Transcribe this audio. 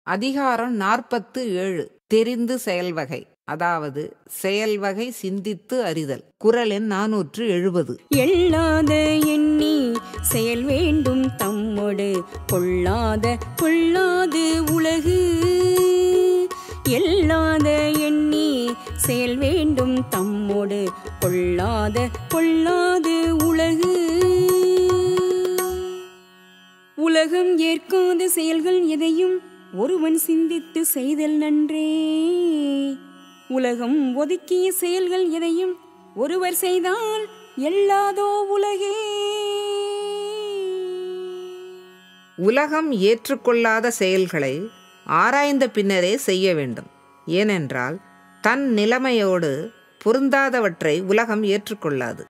அதிகாரம் நாற்பத்து ஏழு தெரிந்து செயல்வகை அதாவது செயல்வகை சிந்தித்து அறிதல் குரல் எண் நானூற்று எழுபது எள்ளாத எண்ணி செயல் வேண்டும் தம்மொடு கொள்ளாத கொள்ளாது உலகு எள்ளாத எண்ணி செயல் வேண்டும் தம்மொடு கொள்ளாத கொள்ளாது உலகு உலகம் ஏற்காத செயல்கள் எதையும் ஒருவன் சிந்தித்து செய்தல் நன்றே உலகம் ஒதுக்கிய செயல்கள் எதையும் ஒருவர் செய்தால் எல்லாதோ உலகே உலகம் ஏற்றுக்கொள்ளாத செயல்களை ஆராய்ந்த பின்னரே செய்ய வேண்டும் ஏனென்றால் தன் நிலைமையோடு பொருந்தாதவற்றை உலகம் ஏற்றுக்கொள்ளாது